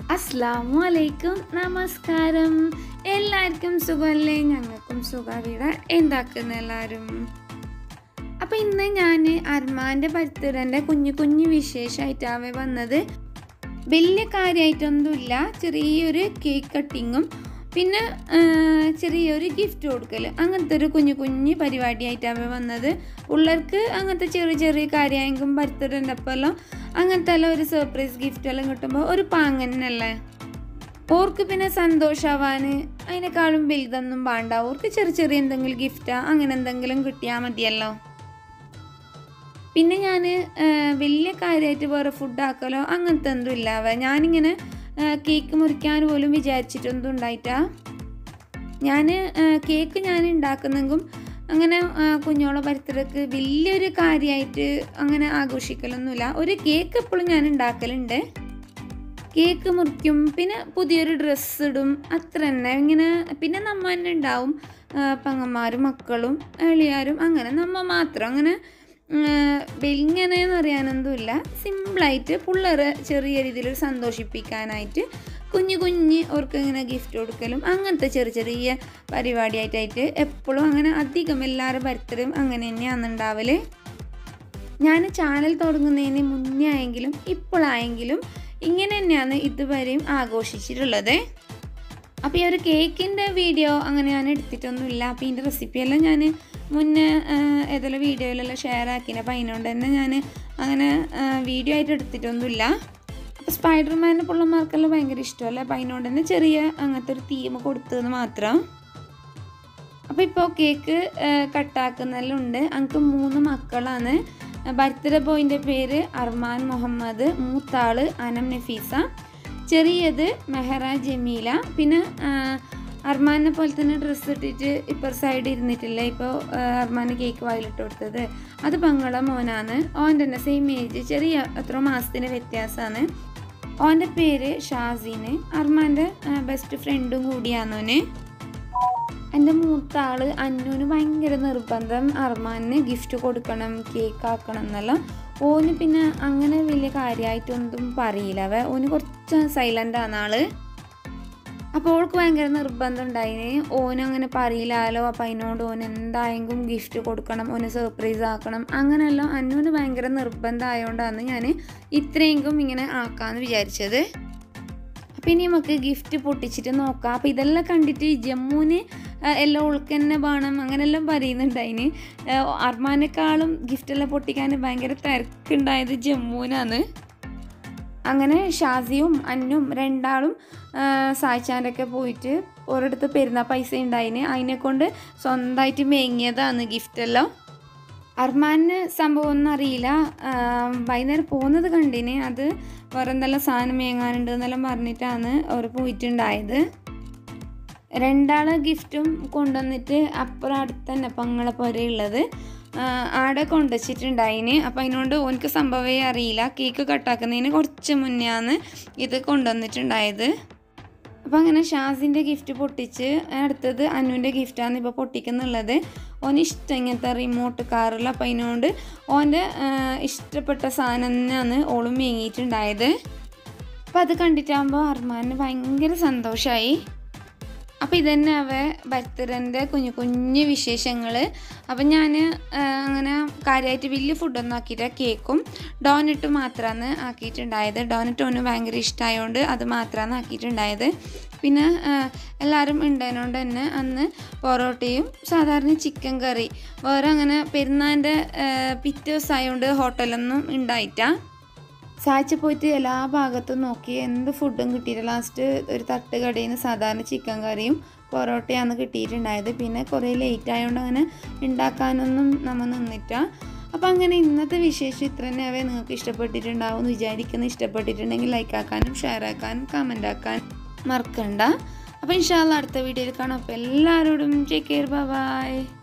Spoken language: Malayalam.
അസ്ലാമു അലൈക്കും നമസ്കാരം എല്ലാവർക്കും സുഖമല്ലേ ഞങ്ങൾക്കും സുഖവിടെ എന്താക്കുന്ന എല്ലാവരും അപ്പം ഇന്ന് ഞാൻ അർമാൻ്റെ ബർത്ത്ഡേൻ്റെ കുഞ്ഞു കുഞ്ഞു വിശേഷമായിട്ടാണ് വന്നത് വലിയ കാര്യമായിട്ടൊന്നുമില്ല ചെറിയൊരു കേക്ക് കട്ടിങ്ങും പിന്നെ ആ, ചെറിയൊരു ഗിഫ്റ്റ് കൊടുക്കൽ അങ്ങനത്തെ ഒരു കുഞ്ഞു കുഞ്ഞു പരിപാടിയായിട്ടാണ് വന്നത് പിള്ളേർക്ക് അങ്ങനത്തെ ചെറിയ ചെറിയ കാര്യമായെങ്കിലും ബർത്ത്ഡേൻ്റെ ഒപ്പമെല്ലാം അങ്ങനത്തെ എല്ലാം ഒരു സർപ്രൈസ് ഗിഫ്റ്റ് എല്ലാം കിട്ടുമ്പോൾ ഒരു പാങ്ങനല്ലേ ഓർക്ക് പിന്നെ സന്തോഷാവാൻ അതിനേക്കാളും വലുതൊന്നും വേണ്ട ഓർക്ക് ചെറിയ ചെറിയ എന്തെങ്കിലും ഗിഫ്റ്റാ അങ്ങനെ എന്തെങ്കിലും കിട്ടിയാൽ മതിയല്ലോ പിന്നെ ഞാൻ വലിയ കാര്യമായിട്ട് വേറെ ഫുഡ് ആക്കലോ അങ്ങനത്തെ ഒന്നും ഇല്ല അവ ഞാനിങ്ങനെ ആ, കേക്ക് മുറിക്കാൻ പോലും വിചാരിച്ചിട്ടൊന്നും ഉണ്ടായിട്ടാ ഞാൻ കേക്ക് ഞാൻ ഉണ്ടാക്കുന്നെങ്കിലും അങ്ങനെ ആ, കുഞ്ഞോളെ ബർത്ത്ഡേക്ക് വലിയൊരു കാര്യമായിട്ട് അങ്ങനെ ആഘോഷിക്കലൊന്നുമില്ല ഒരു കേക്ക് എപ്പോഴും ഞാൻ ഉണ്ടാക്കലുണ്ട് കേക്ക് മുറിക്കും പിന്നെ പുതിയൊരു ഡ്രസ്സ് ഇടും അത്ര തന്നെ ഇങ്ങനെ പിന്നെ നമ്മ തന്നെ ഉണ്ടാവും ആ, പെങ്ങന്മാരും മക്കളും എളിയാരും അങ്ങനെ നമ്മ മാത്രം അങ്ങനെ വെലിങ്ങനെന്ന് പറയാനൊന്നുമില്ല സിമ്പിളായിട്ട് പിള്ളേരെ ചെറിയ രീതിയിൽ സന്തോഷിപ്പിക്കാനായിട്ട് കുഞ്ഞു കുഞ്ഞ് അവർക്ക് ഇങ്ങനെ ഗിഫ്റ്റ് കൊടുക്കലും അങ്ങനത്തെ ചെറിയ ചെറിയ പരിപാടിയായിട്ടായിട്ട് എപ്പോഴും അങ്ങനെ അധികം എല്ലാവരും ബർത്ത്ഡേയും അങ്ങനെ തന്നെയാണ് ഉണ്ടാവല് ഞാൻ ചാനൽ തുടങ്ങുന്നതിന് മുന്നേ ആയെങ്കിലും ഇപ്പോഴായെങ്കിലും ഇങ്ങനെ തന്നെയാണ് ഇതുവരെയും ആഘോഷിച്ചിട്ടുള്ളത് അപ്പോൾ ഈ ഒരു കേക്കിൻ്റെ വീഡിയോ അങ്ങനെ ഞാൻ എടുത്തിട്ടൊന്നുമില്ല അപ്പോൾ ഇതിൻ്റെ റെസിപ്പിയെല്ലാം ഞാൻ മുന്നേ ആ, ഏതെല്ലാം വീഡിയോയിലെല്ലാം ഷെയർ ആക്കിന് അപ്പോൾ അതിനോണ്ട് തന്നെ ഞാൻ അങ്ങനെ വീഡിയോ ആയിട്ട് എടുത്തിട്ടൊന്നുമില്ല അപ്പോൾ സ്പൈഡർമാൻ്റെ പിള്ളമാർക്കെല്ലാം ഭയങ്കര ഇഷ്ടമല്ലേ അപ്പോൾ അതിനോണ്ട് തന്നെ ചെറിയ അങ്ങനത്തെ ഒരു തീം കൊടുത്തതെന്ന് മാത്രം അപ്പോൾ ഇപ്പോൾ കേക്ക് കട്ടാക്കുന്നെല്ലാം ഉണ്ട് എനിക്ക് മൂന്ന് മക്കളാണ് ബർത്ത്ഡേ ബോയിൻ്റെ പേര് അർമാൻ മുഹമ്മദ് മൂത്താള് അനം നഫീസ ചെറിയത് മെഹറ ജമീല പിന്നെ ആ, അർമാനെ പോലെ തന്നെ ഡ്രസ്സ് ഇട്ടിട്ട് ഇപ്പർ സൈഡ് ഇരുന്നിട്ടില്ല ഇപ്പോൾ അർമാന് കേക്ക് വായിലിട്ട് കൊടുത്തത് അത് പങ്ങള മോനാണ് ഓൻ്റെ തന്നെ സെയിം ഏജ് ചെറിയ എത്ര മാസത്തിന് വ്യത്യാസമാണ് ഓൻ്റെ പേര് ഷാസീന് അർമാൻ്റെ ബെസ്റ്റ് ഫ്രണ്ടും കൂടിയാണോന് എൻ്റെ മൂത്ത ആള് അന്നുവിന് ഭയങ്കര നിർബന്ധം അർമാന് ഗിഫ്റ്റ് കൊടുക്കണം കേക്ക് ആക്കണം എന്നെല്ലാം ഓന് പിന്നെ അങ്ങനെ വലിയ കാര്യമായിട്ടൊന്നും പറയില്ല അവ ഓന് കുറച്ച് സൈലൻ്റ് ആണ് ആള് അപ്പോൾ ഓൾക്ക് ഭയങ്കര നിർബന്ധം ഉണ്ടായിന് ഓന് അങ്ങനെ പറയില്ലാലോ അപ്പം അതിനോട് ഓന് എന്തായെങ്കിലും ഗിഫ്റ്റ് കൊടുക്കണം ഓന് സർപ്രൈസ് ആക്കണം അങ്ങനെയെല്ലാം അന്നുവിന് ഭയങ്കര നിർബന്ധം ആയതുകൊണ്ടാണ് ഞാൻ ഇത്രയെങ്കിലും ഇങ്ങനെ ആക്കാമെന്ന് വിചാരിച്ചത് അപ്പം ഇനി നമുക്ക് ഗിഫ്റ്റ് പൊട്ടിച്ചിട്ട് നോക്കാം അപ്പം ഇതെല്ലാം കണ്ടിട്ട് ജമ്മുവിന് എല്ലാം ഉൾക്ക് തന്നെ വേണം അങ്ങനെല്ലാം പറയുന്നുണ്ട് അതിന് അർമാനേക്കാളും ഗിഫ്റ്റെല്ലാം പൊട്ടിക്കാൻ ഭയങ്കര തിരക്കുണ്ടായത് ജമ്മുവിനാണ് അങ്ങനെ ഷാസിയും അന്നും രണ്ടാളും സായിച്ചാൻ്റെ ഒക്കെ പോയിട്ട് ഒരിടത്ത് പെരുന്നാൾ പൈസ ഉണ്ടായിന് അതിനെ കൊണ്ട് സ്വന്തമായിട്ട് മേങ്ങിയതാണ് ഗിഫ്റ്റെല്ലാം അർമാന് സംഭവം ഒന്നും അറിയില്ല ആ, വൈകുന്നേരം പോകുന്നത് കണ്ടിന് അത് വേറെ എന്തെല്ലാം സാധനം മേങ്ങാനുണ്ട് എന്നെല്ലാം പറഞ്ഞിട്ടാണ് അവർ പോയിട്ടുണ്ടായത് രണ്ടാള് ഗിഫ്റ്റും കൊണ്ടുവന്നിട്ട് അപ്പുറം അടുത്ത് തന്നെ പങ്ങളെ പുരയുള്ളത് ആടെ കൊണ്ടുവച്ചിട്ടുണ്ടായിന് അപ്പം അതിനോണ്ട് ഓനക്ക് സംഭവമേ അറിയില്ല കേക്ക് കട്ടാക്കുന്നതിന് കുറച്ച് മുന്നെയാണ് ഇത് കൊണ്ടുവന്നിട്ടുണ്ടായത് അപ്പം അങ്ങനെ ഷാസിൻ്റെ ഗിഫ്റ്റ് പൊട്ടിച്ച് അടുത്തത് അനുവിൻ്റെ ഗിഫ്റ്റാണ് ഇപ്പോൾ പൊട്ടിക്കുന്നുള്ളത് ഓന് ഇഷ്ടം ഇങ്ങനത്തെ റിമോട്ട് കാറിൽ അപ്പം അതിനോണ്ട് ഓൻ്റെ ഇഷ്ടപ്പെട്ട സാധനം തന്നെയാണ് ഓളും മേങ്ങിയിട്ടുണ്ടായത് അപ്പം അത് കണ്ടിട്ടാകുമ്പോൾ അർമാന് ഭയങ്കര സന്തോഷമായി അപ്പോൾ ഇതന്നെ അവ ബർത്ത്ഡേൻ്റെ കുഞ്ഞു കുഞ്ഞു വിശേഷങ്ങൾ അപ്പം ഞാൻ അങ്ങനെ കാര്യമായിട്ട് വലിയ ഫുഡൊന്നും ആക്കിയില്ല കേക്കും ഡോനറ്റ് മാത്രമാണ് ആക്കിയിട്ടുണ്ടായത് ഡോനറ്റ് ഓന് ഭയങ്കര ഇഷ്ടമായതുകൊണ്ട് അത് മാത്രമാണ് ആക്കിയിട്ടുണ്ടായത് പിന്നെ ആ, എല്ലാവരും ഉണ്ടായതുകൊണ്ട് തന്നെ അന്ന് പൊറോട്ടയും സാധാരണ ചിക്കൻ കറി വേറെ അങ്ങനെ പെരുന്നാളിൻ്റെ പിറ്റേ ദിവസമായതുകൊണ്ട് ഹോട്ടലൊന്നും ഉണ്ടായിട്ടാ സാഴ്ച പോയിട്ട് എല്ലാ ഭാഗത്തും നോക്കി എന്ത് ഫുഡും കിട്ടിയില്ല ലാസ്റ്റ് ഒരു തട്ട് കടയിൽ നിന്ന് സാധാരണ ചിക്കൻ കറിയും പൊറോട്ടയാണ് കിട്ടിയിട്ടുണ്ടായത് പിന്നെ കുറേ ലേറ്റ് ആയതുകൊണ്ട് അങ്ങനെ ഉണ്ടാക്കാനൊന്നും നമ്മൾ നിന്നിട്ട അപ്പോൾ അങ്ങനെ ഇന്നത്തെ വിശേഷം ഇത്ര തന്നെ അവയെ നിങ്ങൾക്ക് ഇഷ്ടപ്പെട്ടിട്ടുണ്ടാവും എന്ന് വിചാരിക്കുന്നു ഇഷ്ടപ്പെട്ടിട്ടുണ്ടെങ്കിൽ ലൈക്ക് ആക്കാനും ഷെയർ ആക്കാനും കമൻ്റ് ആക്കാനും മറക്കണ്ട അപ്പോൾ ഇൻഷാല്ല അടുത്ത വീഡിയോയിൽ കാണാം അപ്പോൾ എല്ലാവരോടും ടേക്ക് കെയർ ബൈ